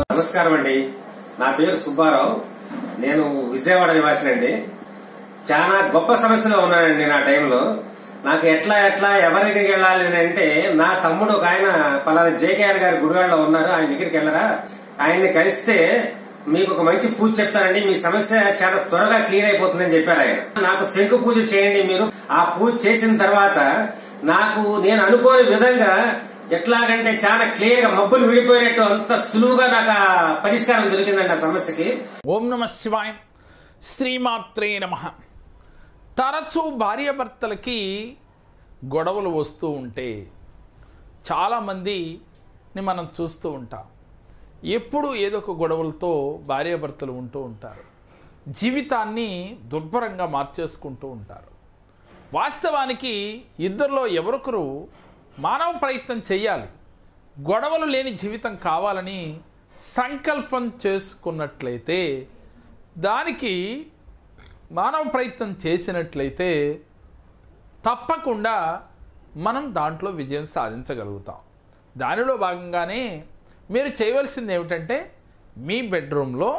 నమస్కారం అండి నా పేరు సుబ్బారావు నేను విజయవాడ నివాసినండి చాలా గొప్ప సమస్యలో ఉన్నానండి నా టైంలో నాకు ఎట్లా ఎట్లా ఎవరి దగ్గరికి వెళ్ళాలి అని అంటే నా తమ్ముడు ఒక ఆయన పలానా జేకేఆర్ గారి గుడివాడలో ఉన్నారు ఆయన దగ్గరికి వెళ్ళరా ఆయన్ని కలిస్తే మీకు ఒక మంచి పూజ చెప్తానండి మీ సమస్య చాలా త్వరగా క్లియర్ అయిపోతుందని చెప్పారు ఆయన నాకు శంకు పూజ చేయండి మీరు ఆ పూజ చేసిన తర్వాత నాకు నేను అనుకోని విధంగా ఎట్లాగంటే చాలా క్లియర్ గా మబ్బులు విడిపోయినట్టు అంత సులువుగా నాకు ఆ పరిష్కారం దొరికిందండి ఆ సమస్యకి ఓం నమ శివాయ శ్రీమాత్రే నమ తరచూ భార్యాభర్తలకి గొడవలు వస్తూ ఉంటే చాలామందిని మనం చూస్తూ ఉంటాం ఎప్పుడు ఏదో ఒక గొడవలతో భార్యాభర్తలు ఉంటూ ఉంటారు జీవితాన్ని దుర్భరంగా మార్చేసుకుంటూ ఉంటారు వాస్తవానికి ఇద్దరిలో ఎవరొకరు మానవ ప్రయత్నం చేయాలి గొడవలు లేని జీవితం కావాలని సంకల్పం చేసుకున్నట్లయితే దానికి మానవ ప్రయత్నం చేసినట్లయితే తప్పకుండా మనం దాంట్లో విజయం సాధించగలుగుతాం దానిలో భాగంగానే మీరు చేయవలసింది ఏమిటంటే మీ బెడ్రూమ్లో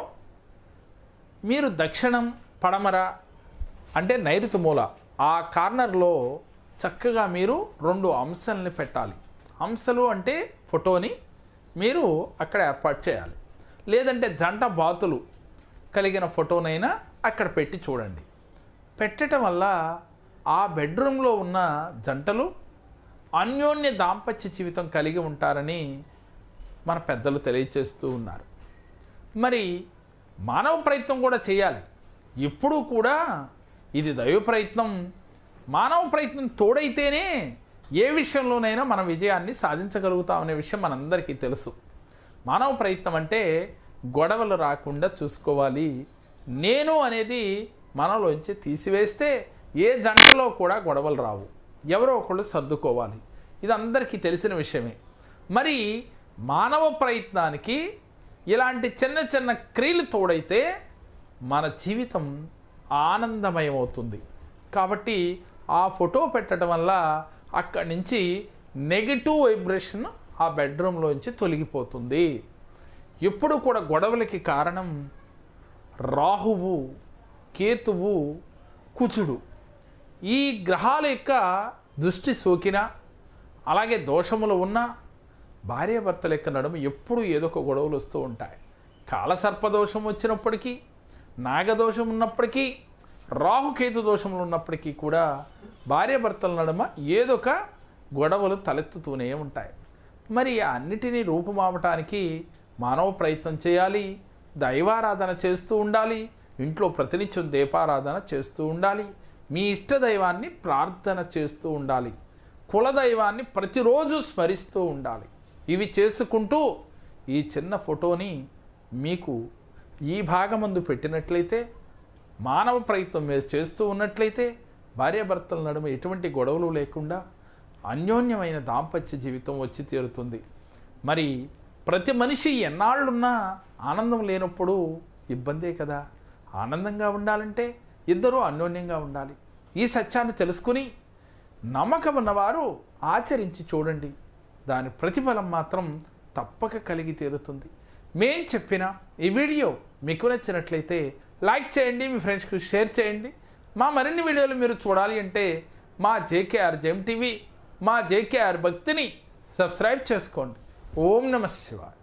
మీరు దక్షిణం పడమర అంటే నైరుతి మూల ఆ కార్నర్లో చక్కగా మీరు రెండు అంశాలని పెట్టాలి అంశాలు అంటే ఫోటోని మీరు అక్కడ ఏర్పాటు చేయాలి లేదంటే జంట బాతులు కలిగిన ఫోటోనైనా అక్కడ పెట్టి చూడండి పెట్టడం వల్ల ఆ బెడ్రూమ్లో ఉన్న జంటలు అన్యోన్య దాంపత్య జీవితం కలిగి ఉంటారని మన పెద్దలు తెలియచేస్తూ ఉన్నారు మరి మానవ ప్రయత్నం కూడా చేయాలి ఎప్పుడూ కూడా ఇది దైవ ప్రయత్నం మానవ ప్రయత్నం తోడైతేనే ఏ విషయంలోనైనా మన విజయాన్ని సాధించగలుగుతాం అనే విషయం మనందరికీ తెలుసు మానవ ప్రయత్నం అంటే గొడవలు రాకుండా చూసుకోవాలి నేను అనేది మనలోంచి తీసివేస్తే ఏ జంటలో కూడా గొడవలు రావు ఎవరో ఒకళ్ళు సర్దుకోవాలి ఇది అందరికీ తెలిసిన విషయమే మరి మానవ ప్రయత్నానికి ఇలాంటి చిన్న చిన్న క్రియలు తోడైతే మన జీవితం ఆనందమయమవుతుంది కాబట్టి ఆ ఫోటో పెట్టడం వల్ల అక్కడి నుంచి నెగిటివ్ వైబ్రేషన్ ఆ బెడ్రూమ్లోంచి తొలగిపోతుంది ఎప్పుడు కూడా గొడవలకి కారణం రాహువు కేతువు కుచుడు ఈ గ్రహాల యొక్క దృష్టి సోకిన అలాగే దోషములు ఉన్న భార్యాభర్తల యొక్క నడుమ ఎప్పుడూ ఏదో ఒక గొడవలు వస్తూ ఉంటాయి కాలసర్పదోషం వచ్చినప్పటికీ నాగదోషం ఉన్నప్పటికీ రాహుకేతు దోషములు ఉన్నప్పటికీ కూడా భార్యాభర్తల నడుమ ఏదో ఒక గొడవలు తలెత్తుతూనే ఉంటాయి మరి అన్నిటినీ రూపుమావటానికి మానవ ప్రయత్నం చేయాలి దైవారాధన చేస్తూ ఉండాలి ఇంట్లో ప్రతినిత్యం దీపారాధన చేస్తూ ఉండాలి మీ ఇష్ట దైవాన్ని ప్రార్థన చేస్తూ ఉండాలి కులదైవాన్ని ప్రతిరోజు స్మరిస్తూ ఉండాలి ఇవి చేసుకుంటూ ఈ చిన్న ఫోటోని మీకు ఈ భాగమందు పెట్టినట్లయితే మానవ ప్రయత్నం మీరు చేస్తూ ఉన్నట్లయితే భార్యాభర్తల నడుమ ఎటువంటి గొడవలు లేకుండా అన్యోన్యమైన దాంపత్య జీవితం వచ్చి తీరుతుంది మరి ప్రతి మనిషి ఎన్నాళ్ళున్నా ఆనందం లేనప్పుడు ఇబ్బందే కదా ఆనందంగా ఉండాలంటే ఇద్దరూ అన్యోన్యంగా ఉండాలి ఈ సత్యాన్ని తెలుసుకుని నమ్మకం ఉన్నవారు ఆచరించి చూడండి దాని ప్రతిఫలం మాత్రం తప్పక కలిగి తీరుతుంది మేం చెప్పిన ఈ వీడియో మీకు నచ్చినట్లయితే లైక్ చేయండి మీ ఫ్రెండ్స్కి షేర్ చేయండి మా మరిన్ని వీడియోలు మీరు చూడాలి అంటే మా జేకేఆర్ జెమ్ టీవీ మా జేకేఆర్ భక్తిని సబ్స్క్రైబ్ చేసుకోండి ఓం నమ శివాయ